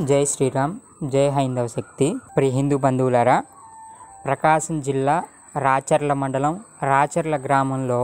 జై శ్రీరామ్ జై హైందవ శక్తి ప్రియ హిందూ బంధువులారా ప్రకాశం జిల్లా రాచర్ల మండలం రాచర్ల గ్రామంలో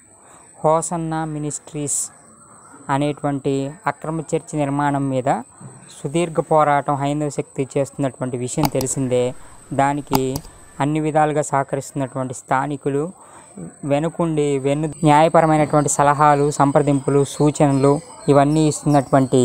హోసన్న మినిస్ట్రీస్ అనేటువంటి అక్రమ చర్చి నిర్మాణం మీద సుదీర్ఘ పోరాటం హైందవ శక్తి చేస్తున్నటువంటి విషయం తెలిసిందే దానికి అన్ని విధాలుగా సహకరిస్తున్నటువంటి స్థానికులు వెనుకుండి వెన్ను న్యాయపరమైనటువంటి సలహాలు సంప్రదింపులు సూచనలు ఇవన్నీ ఇస్తున్నటువంటి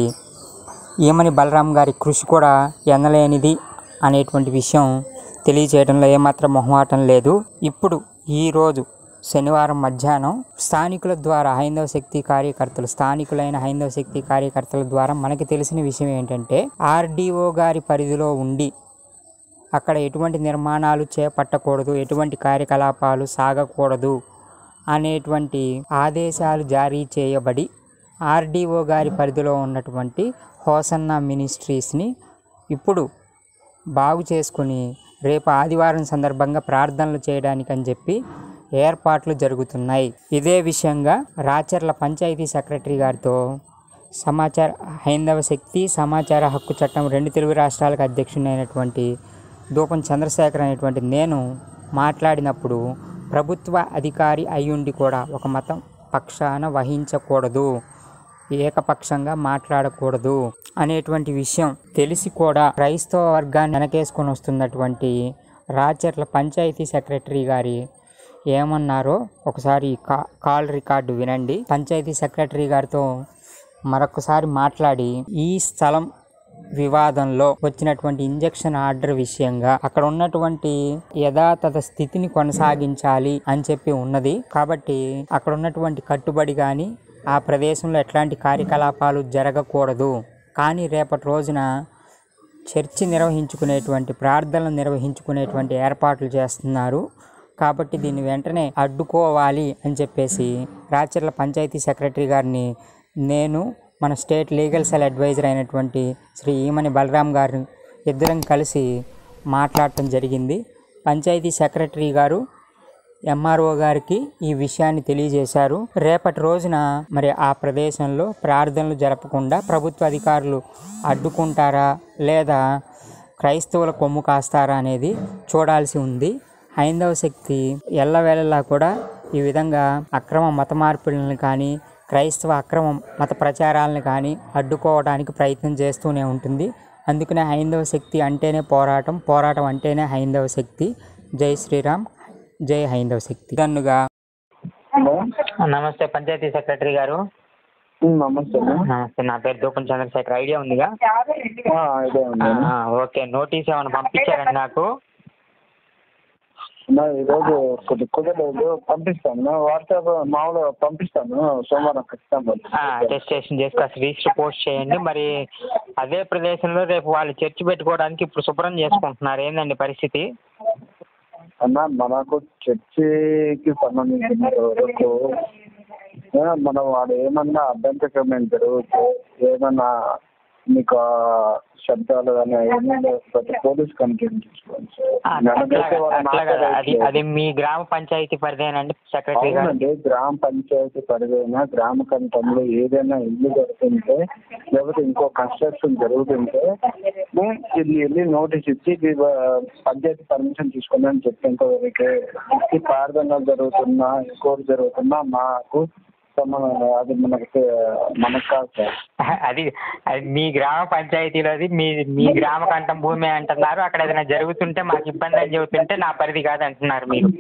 ఈమని బలరాం గారి కృషి కూడా ఎనలేనిది అనేటువంటి విషయం తెలియజేయడంలో ఏమాత్రం మొహమాటం లేదు ఇప్పుడు ఈరోజు శనివారం మధ్యాహ్నం స్థానికుల ద్వారా హైందవ శక్తి కార్యకర్తలు స్థానికులైన హైందవ శక్తి కార్యకర్తల ద్వారా మనకి తెలిసిన విషయం ఏంటంటే ఆర్డీఓ గారి పరిధిలో ఉండి అక్కడ ఎటువంటి నిర్మాణాలు చేపట్టకూడదు ఎటువంటి కార్యకలాపాలు సాగకూడదు అనేటువంటి ఆదేశాలు జారీ చేయబడి ఆర్డీఓ గారి పరిధిలో ఉన్నటువంటి హోసన్న మినిస్ట్రీస్ని ఇప్పుడు బాగు చేసుకుని రేపు ఆదివారం సందర్భంగా ప్రార్థనలు చేయడానికి అని చెప్పి ఏర్పాట్లు జరుగుతున్నాయి ఇదే విషయంగా రాచర్ల పంచాయతీ సెక్రటరీ గారితో సమాచార హైందవ శక్తి సమాచార హక్కు చట్టం రెండు తెలుగు రాష్ట్రాలకు అధ్యక్షుడైనటువంటి దూపం చంద్రశేఖర్ అనేటువంటి నేను మాట్లాడినప్పుడు ప్రభుత్వ అధికారి అయ్యుండి కూడా ఒక మతం పక్షాన వహించకూడదు ఏకపక్షంగా మాట్లాడకూడదు అనేటువంటి విషయం తెలిసి కూడా క్రైస్తవ వర్గాన్ని వెనకేసుకొని వస్తున్నటువంటి రాచర్ల పంచాయతీ సెక్రటరీ గారి ఏమన్నారో ఒకసారి కా కాల్ రికార్డు వినండి పంచాయతీ సెక్రటరీ గారితో మరొకసారి మాట్లాడి ఈ స్థలం వివాదంలో వచ్చినటువంటి ఇంజెక్షన్ ఆర్డర్ విషయంగా అక్కడ ఉన్నటువంటి యథాతథ స్థితిని కొనసాగించాలి అని చెప్పి ఉన్నది కాబట్టి అక్కడ ఉన్నటువంటి కట్టుబడి కానీ ఆ ప్రదేశంలో ఎట్లాంటి కార్యకలాపాలు జరగకూడదు కానీ రేపటి రోజున చర్చి నిర్వహించుకునేటువంటి ప్రార్థనలు నిర్వహించుకునేటువంటి ఏర్పాట్లు చేస్తున్నారు కాబట్టి దీన్ని వెంటనే అడ్డుకోవాలి అని చెప్పేసి రాచర్ల పంచాయతీ సెక్రటరీ గారిని నేను మన స్టేట్ లీగల్ సెల్ అడ్వైజర్ అయినటువంటి శ్రీ ఈమని బలరాం గారు ఇద్దరం కలిసి మాట్లాడటం జరిగింది పంచాయతీ సెక్రటరీ గారు ఎంఆర్ఓ గారికి ఈ విషయాన్ని తెలియజేశారు రేపటి రోజున మరి ఆ ప్రదేశంలో ప్రార్థనలు జరపకుండా ప్రభుత్వ అధికారులు అడ్డుకుంటారా లేదా క్రైస్తవుల కొమ్ము కాస్తారా అనేది చూడాల్సి ఉంది హైందవ శక్తి ఎల్లవేళలా కూడా ఈ విధంగా అక్రమ మత మార్పులను కానీ క్రైస్తవ అక్రమ మత ప్రచారాలను కానీ అడ్డుకోవడానికి ప్రయత్నం చేస్తూనే ఉంటుంది అందుకనే హైందవ శక్తి అంటేనే పోరాటం పోరాటం అంటేనే హైందవ శక్తి జై శ్రీరామ్ జై హైందవ శక్తి దన్నుగా హలో నమస్తే పంచాయతీ సెక్రటరీ గారు ఉమ్, నమస్తే అన్న. నమస్తే నా పేరు దూపం చంద్రశేఖర్ ఐడియా ఉందిగా ఆ, ఇదే ఉంది ఆ, ఓకే నోటీస్ ఏమైనా పంపించారండి నాకు అన్న, ఈరోజు కొద్ది కుదరలేదు పంపిస్తాను వాట్సాప్ మామూలుగా పంపిస్తాను సోమవారం ఖచ్చితంగా ఆ, అటెస్టేషన్ చేసి కాస్త రిజిస్టర్ పోస్ట్ చేయండి మరి అదే ప్రదేశంలో రేపు వాళ్ళు చర్చి పెట్టుకోవడానికి ఇప్పుడు శుభ్రం చేసుకుంటున్నారు ఏందండి పరిస్థితి అన్న మనకు చర్చికి సంబంధించిన వరకు ఆ, మనం వాడు ఏమన్నా అభ్యంతరకరమైన జరుగుతూ ఏమన్నా మీకు ఆ శబ్దాలు కానీ ఏమన్నా లేకపోతే పోలీస్ కంప్లైంట్ తీసుకోండి ఆ, మనకైతే అట్లాగా వాళ్ళ అట్లాగా మాట అది రైట్ అది మీ గ్రామ పంచాయతీ పరిధేనండి సెక్రటరీ గారు అవునండి గ్రామ పంచాయతీ పరిధైన గ్రామ కంఠంలో ఏదైనా ఇల్లు జరుగుతుంటే లేకపోతే ఇంకో కన్స్ట్రక్షన్ జరుగుతుంటే మేము వెళ్ళి వెళ్ళి నోటీస్ ఇచ్చి ఇది, ఆ, పంచాయతీ పర్మిషన్ తీసుకోండి అని చెప్పి ఇంకోరికి ఇచ్చి ప్రార్థనలు జరుగుతున్నా ఇంకోటి జరుగుతున్నా మాకు సంబంధం అది మనకి మనకు కాదు సార్ అది అది మీ గ్రామ పంచాయతీలోది మీ మీ గ్రామ కంఠం భూమి అంటున్నారు అక్కడ ఏదైనా జరుగుతుంటే మాకు ఇబ్బంది అని చెబుతుంటే నా పరిధి కాదు అంటున్నారు మీరు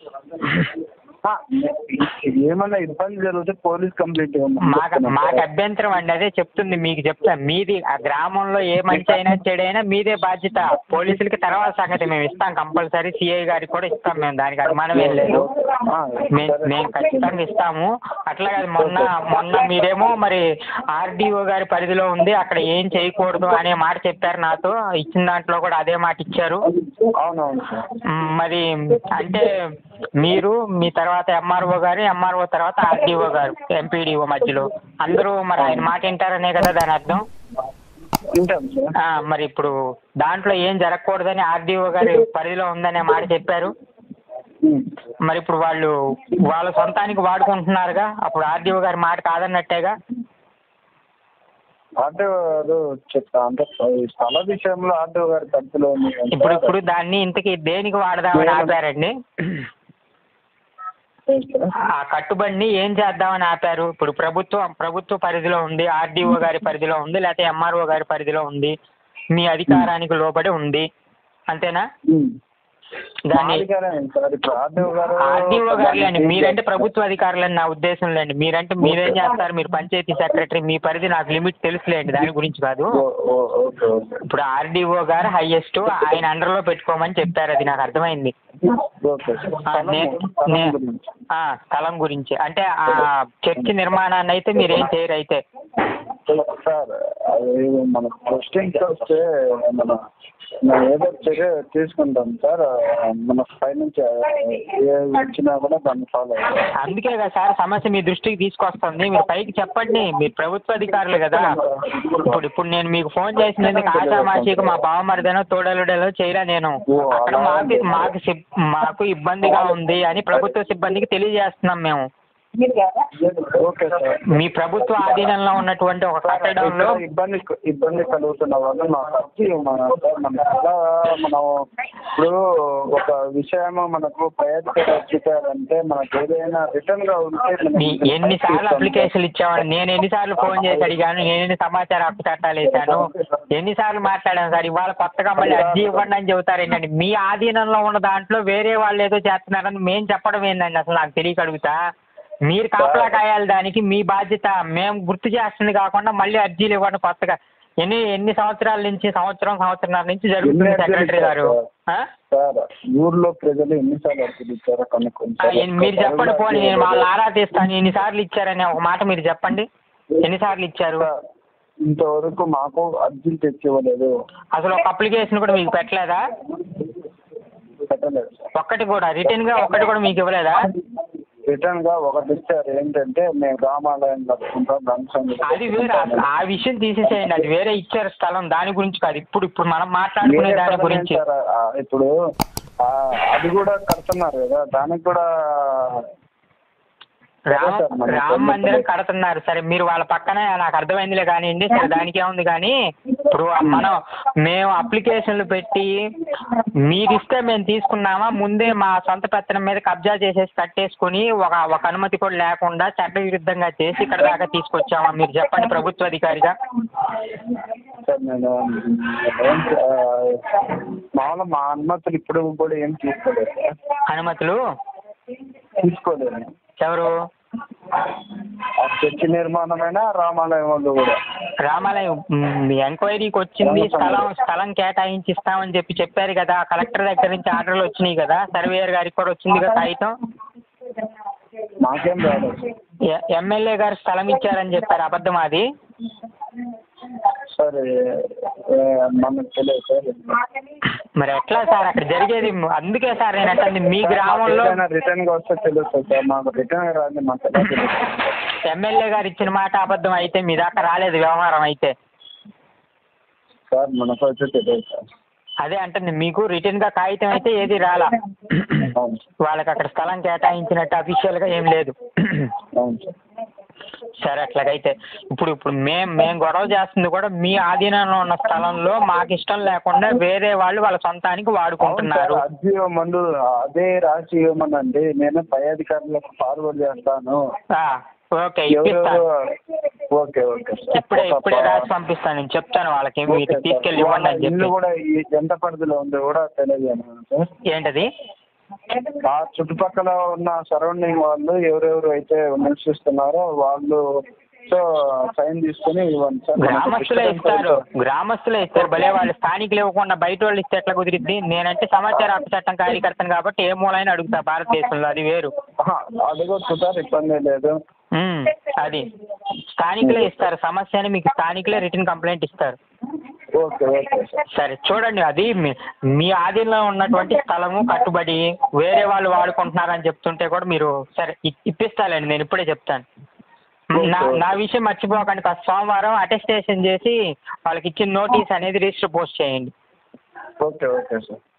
ఆ, ఏమన్నా ఇబ్బంది జరిగితే పోలీస్ కంప్లైంట్ మాకు మాకు అభ్యంతరం అండి అదే చెప్తుంది మీకు చెప్తా మీది ఆ గ్రామంలో ఏ మంచి అయినా చెడైనా మీదే బాధ్యత పోలీసులకి తర్వాత సంగతి మేము ఇస్తాం కంపల్సరీ సిఐ గారికి కూడా ఇస్తాం మేము దానికి అనుమానం ఏం లేదు మే- మేము ఖచ్చితంగా ఇస్తాము అట్లా కాదు మొన్న మొన్న మీరేమో మరి ఆర్డీఓ గారి పరిధిలో ఉంది అక్కడ ఏం చేయకూడదు అనే మాట చెప్పారు నాతో ఇచ్చిన దాంట్లో కూడా అదే మాట ఇచ్చారు అవునవును సార్ మ్, మరి అంటే మీరు మీ తర్వాత ఎంఆర్ఓ గారు ఎంఆర్ఓ తర్వాత ఆర్డీఓ గారు ఎంపీడీఓ మధ్యలో అందరూ మరి ఆయన మాట వింటారనే కదా దాని అర్థం వింటాం సార్ ఆ, మరి ఇప్పుడు దాంట్లో ఏం జరగకూడదని ఆర్డీఓ గారి పరిధిలో ఉందనే మాట చెప్పారు ఉమ్. మరి ఇప్పుడు వాళ్ళు వాళ్ళ సొంతానికి వాడుకుంటున్నారుగా అప్పుడు ఆర్డీఓ గారి మాట కాదన్నట్టేగా ఆర్టీఓ గారు చెప్తా అంటే ఈ స్థల విషయంలో ఆర్టీఓ గారి పరిధిలో ఉంది అంటే ఇప్పుడు ఇప్పుడు దాన్ని ఇంతకీ దేనికి వాడదామని ఆపారండి ఆ కట్టుబడిని ఏం చేద్దామని ఆపారు ఇప్పుడు ప్రభుత్వం ప్రభుత్వ పరిధిలో ఉంది ఆర్డీఓ గారి పరిధిలో ఉంది లేకపోతే ఎంఆర్ఓ గారి పరిధిలో ఉంది మీ అధికారానికి లోబడి ఉంది అంతేనా ఉమ్. దాన్ని మాదిగానే సార్ ఇప్పుడు ఆర్టీఓ గారు ఆర్డీఓ గారులేండి మీరంటే ప్రభుత్వ అధికారులని నా ఉద్దేశం లేండి మీరంటే మీరేం చేస్తారు మీరు పంచాయతీ సెక్రటరీ మీ పరిధి నాకు లిమిట్ తెలుసులేండి దాని గురించి కాదు ఓ- ఓ- ఓకే ఓకే ఇప్పుడు ఆర్డీఓ గారు హైయెస్ట్ ఆయన అండర్లో పెట్టుకోమని చెప్పారు అది నాకు అర్థమైంది ఓకే సార్ ఆ, స్థలం- నే- స్థలం నే- గురించి. ఆ, స్థలం గురించి అంటే ఆ చర్చి నిర్మాణాన్ని అయితే మీరేం చేయరు అయితే సార్ అది మన క్వశ్చన్స్ వస్తే మన మనం ఏదో చర్య తీసుకుంటాం సార్ మన పైనుంచి ఏ వచ్చినా కూడా దాన్ని ఫాలో అవుతాం అందుకే కదా సార్ సమస్య మీ దృష్టికి తీసుకొస్తుంది మీరు పైకి చెప్పండి మీరు ప్రభుత్వ అధికారులు కదా ఇప్పుడు ఇప్పుడు నేను మీకు ఫోన్ చేసినందుకు ఆషామాషికి మా బావమరిదనో తోడలుడలో చేయలే నేను అక్కడ మాకు మాకు సిబ్- మాకు ఇబ్బందిగా ఉంది అని ప్రభుత్వ సిబ్బందికి తెలియజేస్తున్నాం మేము ఓకే సార్ మీ ప్రభుత్వ ఆధీనంలో ఉన్నటువంటి ఒక కట్టడంలో ఇక్కడ ఇబ్బంది ఇబ్బంది కలుగుతున్న వాళ్ళు మాకు వచ్చి మన సార్ మన ఎలా మనం ఇప్పుడు ఒక విషయం మనకు ప్రయత్నం వచ్చిందంటే మనకు ఏదైనా రిటర్న్ గా ఉంటే మనం మీ ఎన్నిసార్లు అప్లికేషన్లు ఇచ్చామని నేను ఎన్నిసార్లు ఫోన్ చేసి అడిగాను నేను ఎన్ని సమాచార హక్కు చట్టాలు వేశాను ఎన్నిసార్లు మాట్లాడాను సార్ ఇవాళ కొత్తగా మళ్ళీ అర్జీ ఇవ్వండి అని చెబుతారు ఏంటండి మీ ఆధీనంలో ఉన్న దాంట్లో వేరే వాళ్ళు ఏదో చేస్తున్నారని మేము చెప్పడం ఏందండి అసలు నాకు తెలియక అడుగుతా మీరు కాపలా కాయాలి దానికి మీ బాధ్యత మేము గుర్తు చేస్తుంది కాకుండా మళ్ళీ అర్జీలు ఇవ్వండి కొత్తగా ఎన్ని ఎన్ని సంవత్సరాల నుంచి సంవత్సరం సంవత్సరాల నుంచి జరుగుతుంది ఎన్ని అర్జీలు సెక్రటరీ గారు ఆ? సార్ ఊర్లో ప్రజలు ఎన్నిసార్లు అర్జీలు ఇచ్చారో ఆ, కనుక్కుంటారు ఎన్ని- మీరు చెప్పండి పోనీ నేను వాళ్ళ ఆరా తీస్తాను ఎన్నిసార్లు ఇచ్చారని ఒక మాట మీరు చెప్పండి ఎన్నిసార్లు ఇచ్చారు సార్, ఇంతవరకు మాకు అర్జీలు తెచ్చి ఇవ్వలేదు అసలు ఒక అప్లికేషన్ కూడా మీకు పెట్టలేదా పెట్టలేదు సార్ ఒక్కటి కూడా రిటర్న్ గా ఒక్కటి కూడా మీకు ఇవ్వలేదా రిటర్న్ గా ఒకటి ఇచ్చారు ఏంటంటే మేము రామాలయం కట్టుకుంటాం లంచం అది వేరే అసలు ఆ విషయం తీసేసేయండి అది వేరే ఇచ్చారు స్థలం దాని గురించి కాదు ఇప్పుడు ఇప్పుడు మనం మాట్లాడుకునే వేరే దాని పదం గురించి ఏంటి సార్? ఆ, ఇప్పుడు ఆ, అది కూడా కడుతున్నారు కదా దానికి కూడా రామ సార్, మనం రామ మందిరం కడుతున్నారు సరే మీరు వాళ్ళ పక్కనే నాకు అర్థమైందిలే కానివ్వండి సరే దానికి ఏముంది కానీ ఇప్పుడు మనం మేము అప్లికేషన్లు పెట్టి మీరు ఇస్తే మేము తీసుకున్నామా ముందే మా సొంత పెత్తనం మీద కబ్జా చేసేసి కట్టేసుకుని ఒక ఒక అనుమతి కూడా లేకుండా చట్టవిరుద్ధంగా చేసి ఇక్కడ దాకా తీసుకొచ్చామా మీరు చెప్పండి ప్రభుత్వ అధికారిగా సార్ నేను ఏం ఆ, మామూలుగా మా అనుమతులు ఇప్పుడు కూడా ఏం తీసుకోలేదు సార్ అనుమతులు తీసుకోలేదు ఎవరు ఆ చర్చి నిర్మాణమైన రామాలయం వాళ్ళు కూడా రామాలయం మ్, ఎంక్వైరీకి వచ్చింది స్థలం స్థలం కేటాయించి ఇస్తామని చెప్పి చెప్పారు కదా కలెక్టర్ దగ్గర నుంచి ఆర్డర్లు వచ్చినాయి కదా సర్వేయర్ గారికి కూడా వచ్చింది కదా కాగితం మాకేం రాలేదు సార్. ఎ- ఎమ్మెల్యే గారు స్థలం ఇచ్చారని చెప్పారు అబద్ధం అది సార్ ఏ, మనకు తెలియదు సార్ మరి ఎట్లా సార్ అక్కడ జరిగేది అందుకే సార్ నేను అంటే మీ గ్రామంలో రిటర్న్ గా వస్తే తెలుస్తుంది సార్ మాకు రిటర్న్ రాదు మాకు ఎలా తెలుస్తుంది ఎమ్మెల్యే గారు ఇచ్చిన మాట అబద్ధం అయితే మీ దాకా రాలేదు వ్యవహారం అయితే సార్ మనకు వచ్చి తెలియదు సార్ అదే అంటే మీకు రిటర్న్ గా కాగితం అయితే ఏది రాలా అవును సార్ వాళ్ళకి అక్కడ స్థలం కేటాయించినట్టు అఫీషియల్ గా ఏం లేదు అవును సార్ సరే అట్లాగైతే ఇప్పుడు ఇప్పుడు మేం మేము గొడవ చేస్తుంది కూడా మీ ఆధీనంలో ఉన్న స్థలంలో మాకు ఇష్టం లేకుండా వేరే వాళ్ళు వాళ్ళ సొంతానికి అవును సార్ వాడుకుంటున్నారు అర్జీ ఇవ్వమండు అదే రాసి ఇవ్వమనండి నేను పై అధికారులకు ఫార్వర్డ్ చేస్తాను ఆ, ఓకే ఇప్పిస్తాను ఎవరు ఓకే ఓకే సార్ ఇప్పుడే ఒక ఇప్పుడే ప- రాసి పంపిస్తాను నేను చెప్తాను వాళ్ళకి ఓకే మీరు సార్. తీసుకెళ్ళి ఇవ్వండి అని ఇల్లు చెప్పి కూడా ఈ- ఎంత పరిధిలో ఉందో కూడా తెలియజేయను సార్ ఏంటది ఆ చుట్టుపక్కల ఉన్న సరౌండింగ్ వాళ్ళు ఎవరెవరు అయితే నివసిస్తున్నారో వాళ్ళు సో సైన్ తీసుకుని ఇవ్వండి సార్ మనకు గ్రామస్తులే డిస్టర్బెన్స్ ఇస్తారు అవుతుంది. గ్రామస్తులే ఇస్తారు భలే వాళ్ళు స్థానికులు ఇవ్వకుండా బయట వాళ్ళు ఇస్తే ఎట్లా కుదిరిద్ది నేనంటే సమాచార హక్కు చట్టం కార్యకర్తను కాబట్టి ఏ మూలైనా అడుగుతా భారతదేశంలో అది వేరు ఆహా, అడగొచ్చు సార్ ఇబ్బంది లేదు ఉమ్, అది స్థానికులే ఇస్తారు సమస్యని మీకు స్థానికులే రిటర్న్ కంప్లైంట్ ఇస్తారు ఓకే ఓకే సార్ సరే చూడండి అది మీ మీ ఆధీనంలో ఉన్నటువంటి స్థలము కట్టుబడి వేరే వాళ్ళు వాడుకుంటున్నారని చెప్తుంటే కూడా మీరు సరే ఇ- ఇప్పిస్తానండి నేను ఇప్పుడే చెప్తాను నా నా విషయం మర్చిపోకండి ఫస్ట్ సోమవారం అటెస్టేషన్ చేసి వాళ్ళకి ఇచ్చిన నోటీస్ అనేది రిజిస్టర్ పోస్ట్ చేయండి ఓకే ఓకే సార్